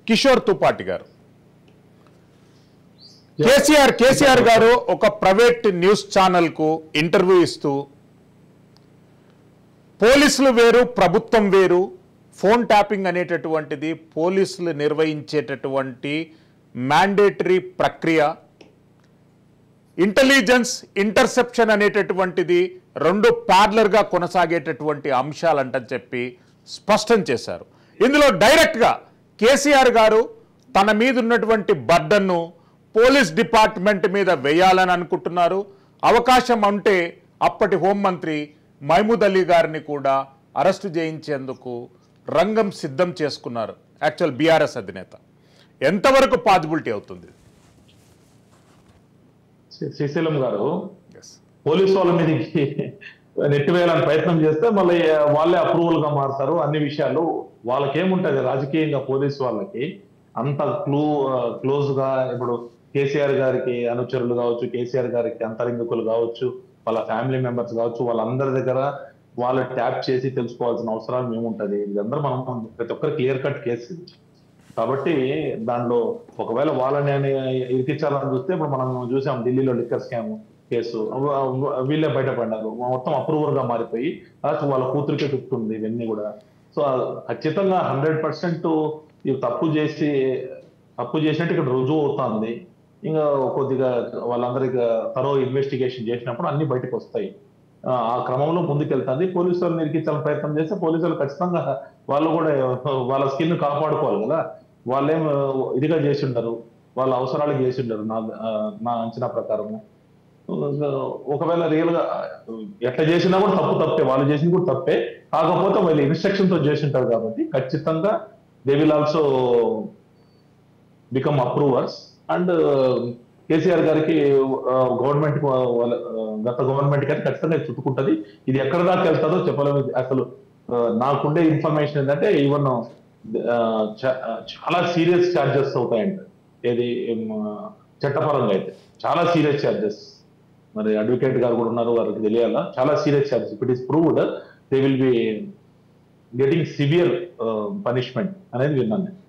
కిషోర్ తుపాటి గారు కేసీఆర్ కేసీఆర్ గారు ఒక ప్రైవేట్ న్యూస్ ఛానల్ కు ఇంటర్వ్యూ ఇస్తూ పోలీసులు వేరు ప్రభుత్వం వేరు ఫోన్ ట్యాపింగ్ అనేటటువంటిది పోలీసులు నిర్వహించేటటువంటి మ్యాండేటరీ ప్రక్రియ ఇంటెలిజెన్స్ ఇంటర్సెప్షన్ అనేటటువంటిది రెండు ప్యార్లర్గా కొనసాగేటటువంటి అంశాలంటని చెప్పి స్పష్టం చేశారు ఇందులో డైరెక్ట్గా కేసీఆర్ గారు తన మీద ఉన్నటువంటి బర్డన్ను పోలీస్ డిపార్ట్మెంట్ మీద వేయాలని అనుకుంటున్నారు అవకాశం ఉంటే అప్పటి హోంమంత్రి మహమూద్ అలీ గారిని కూడా అరెస్టు చేయించేందుకు రంగం సిద్ధం చేసుకున్నారు యాక్చువల్ బీఆర్ఎస్ అధినేత ఎంతవరకు పాజిబిలిటీ అవుతుంది శ్రీ- శ్రీశైలం గారు ఎస్ పోలీసు వాళ్ళ మీదకి నెట్టివేయాలని ప్రయత్నం చేస్తే మళ్ళీ వాళ్ళే అప్రూవల్ గా మారుతారు అన్ని విషయాలు వాళ్ళకేముంటది రాజకీయంగా పోలీసు వాళ్ళకి అంత క్లూ క్లోజ్ గా ఇప్పుడు కేసీఆర్ గారికి అనుచరులు కావచ్చు కేసీఆర్ గారికి అంతరింగికులు కావచ్చు వాళ్ళ ఫ్యామిలీ మెంబర్స్ కావచ్చు వాళ్ళందరి దగ్గర వాళ్ళు ట్యాప్ చేసి తెలుసుకోవాల్సిన అవసరాలు మేముంటది ఇదందరూ మనం ప్రతి ఒక్కరు క్లియర్ కట్ కేసు ఇది. కాబట్టి దానిలో ఒకవేళ వాళ్ళని అని ఇరికించాలని చూస్తే ఇప్పుడు మనం చూసాం ఢిల్లీలో లిక్కర్ స్కామ్ కేసు వ- వీళ్ళే బయటపడ్డారు మొత్తం అప్రూవర్ గా మారిపోయి లాస్ట్ వాళ్ళ కూతురికే చుట్టుకుంది ఇవన్నీ కూడా సో ఖచ్చితంగా హండ్రెడ్ పర్సెంట్ ఇవి తప్పు చేసి తప్పు చేసినట్టు ఇక్కడ రుజువు అవుతుంది ఇంకా కొద్దిగా వాళ్ళందరికి తరో ఇన్వెస్టిగేషన్ చేసినప్పుడు అన్ని బయటకు వస్తాయి ఆ ఆ క్రమంలో ముందుకెళ్తుంది పోలీసు వాళ్ళు నిరికించాలని ప్రయత్నం చేస్తే పోలీసు వాళ్ళు ఖచ్చితంగా వాళ్ళు కూడా వాళ్ళ స్కిన్ కాపాడుకోవాలి కదా వాళ్ళేం ఇదిగా చేసి ఉండరు వాళ్ళ అవసరాలకు చేసి ఉండరు నా ఆ, నా అంచనా ప్రకారము ఒకవేళ రియల్ గా ఎట్లా చేసినా కూడా తప్పు తప్పే వాళ్ళు చేసింది కూడా తప్పే కాకపోతే వాళ్ళు ఇన్స్ట్రక్షన్ తో చేసి ఉంటారు కాబట్టి ఖచ్చితంగా they will also become approvers and KCR గారికి గవర్నమెంట్ గత గవర్నమెంట్ గారికి ఖచ్చితంగా ఇది చుట్టుకుంటది ఇది ఎక్కడ దాకా వెళ్తుందో చెప్పలేము ఇది అసలు ఆ, నాకుండే ఇన్ఫర్మేషన్ ఏంటంటే ఈవెన్ చాలా సీరియస్ ఛార్జెస్ అవుతాయంట ఏది ఏం, ఆ, చట్టపరంగా అయితే చాలా సీరియస్ ఛార్జెస్ మరి అడ్వకేట్ గారు కూడా ఉన్నారు వారికి తెలియాలా చాలా serious charges it is proved they will be getting severe punishment అనేది విన్నాను నేను.